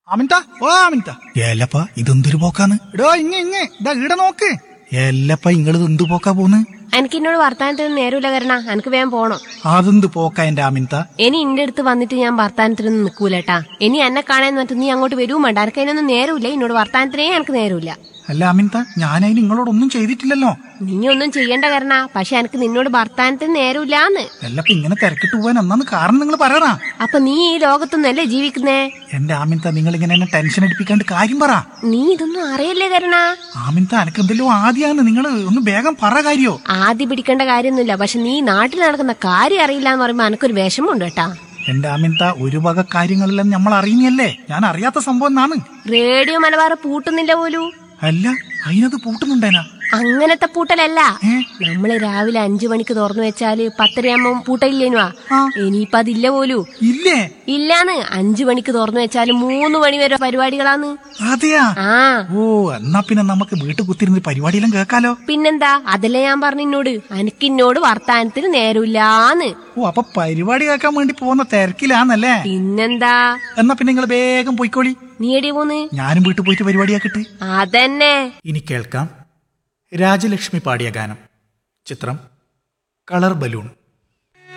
അമിൻത ഓ അമിൻത ഏലപ്പ ഇതെന്തൊരു പോക്കാന്ന് എടോ ഇങ്ങ ഇങ്ങ ഇതാ ഈടെ നോക്ക് ഏലപ്പ ഇങ്ങള് എന്ത് പോക്കാ പോന്ന് എനിക്ക് എന്നോട് വർത്താനത്തിന് നേരമില്ല കരണ എനിക്ക് വേഗം പോണം അതെന്ത് പോക്കാ എന്റെ അമിൻത ഇനി ഇന്റെ അടുത്ത് വന്നിട്ട് ഞാൻ വർത്താനത്തിനൊന്നും നിൽക്കൂലട്ടാ ഇനി എന്നെ കാണാൻ വന്നിട്ട് നീ അങ്ങോട്ട് വരുവും വേണ്ട എനിക്ക് അതിനൊന്നും നേരമില്ല എന്നോട് വർത്താനത്തിനേ എനിക്ക് നേരമില്ല അല്ല അമിൻത ഞാനതിന് നിങ്ങളോടൊന്നും ചെയ്തിട്ടില്ലല്ലോ നീ ഒന്നും ചെയ്യണ്ട കരണ പക്ഷെ എനിക്ക് നിന്നോട് വർത്താനത്തിന് നേരമില്ലാന്ന് എല്ലപ്പ ഇങ്ങനെ തിരക്കിട്ട് പോവാൻ എന്നാന്ന് കാരണം നിങ്ങൾ പറയണ അപ്പൊ നീ ഈ ലോകത്തൊന്നല്ലേ ജീവിക്കുന്നേ എന്റെ ആമിൻത നിങ്ങൾ ഇങ്ങനെ എന്നെ ടെൻഷൻ അടിപ്പിക്കാണ്ട് കാര്യം പറ നീ ഇതൊന്നും അറിയല്ലേ കരണ ആമിൻത എനക്ക് എന്തെല്ലോ ആദ്യാന്ന് നിങ്ങൾ ഒന്ന് വേഗം പറ കാര്യോ ആദ്യം പിടിക്കേണ്ട കാര്യമൊന്നുമില്ല പക്ഷെ നീ നാട്ടിൽ നടക്കുന്ന കാര്യം അറിയില്ല എന്ന് പറയുമ്പോ എനക്കൊരു വിഷമമുണ്ട് കേട്ടാ എന്റെ ആമിൻത ഒരു വക കാര്യങ്ങളെല്ലാം നമ്മൾ അറിയുന്നല്ലേ ഞാൻ അറിയാത്ത സംഭവം എന്നാണ് റേഡിയോ മലബാർ പൂട്ടുന്നില്ല പോലും അല്ല അതിനത് പൂട്ടുന്നുണ്ടേനാ അങ്ങനത്തെ പൂട്ടലല്ല ഏ? നമ്മള് രാവിലെ അഞ്ചു മണിക്ക് തുറന്നു വെച്ചാല് പത്തരയാകുമ്പോ പൂട്ടയില്ലേനുവാ ആ. ഇനിയിപ്പൊ അതില്ല പോലും ഇല്ലേ ഇല്ലാന്ന് അഞ്ചു മണിക്ക് തുറന്നു വെച്ചാല് മൂന്ന് മണി വരെ പരിപാടികളാന്ന് അതെയാ ആ ഓ എന്നാ പിന്നെ നമുക്ക് വീട്ടിൽ കുത്തിരുന്ന് പരിപാടിയെല്ലാം കേൾക്കാലോ പിന്നെന്താ അതല്ലേ ഞാൻ പറഞ്ഞു എന്നോട് അനക്കിന്നോട് വർത്താനത്തിന് നേരമില്ലാന്ന് ഓ അപ്പൊ പരിപാടി കേൾക്കാൻ വേണ്ടി പോകുന്ന തിരക്കിലാന്നല്ലേ പിന്നെന്താ എന്നാ പിന്നെ നിങ്ങൾ വേഗം പോയിക്കോളി നീ എടി പോന്ന് ഞാനും വീട്ടിൽ പോയിട്ട് പരിപാടിയാക്കട്ടെ അതന്നെ ഇനി കേൾക്കാം രാജലക്ഷ്മി പാടിയ ഗാനം ചിത്രം കളർ ബലൂൺ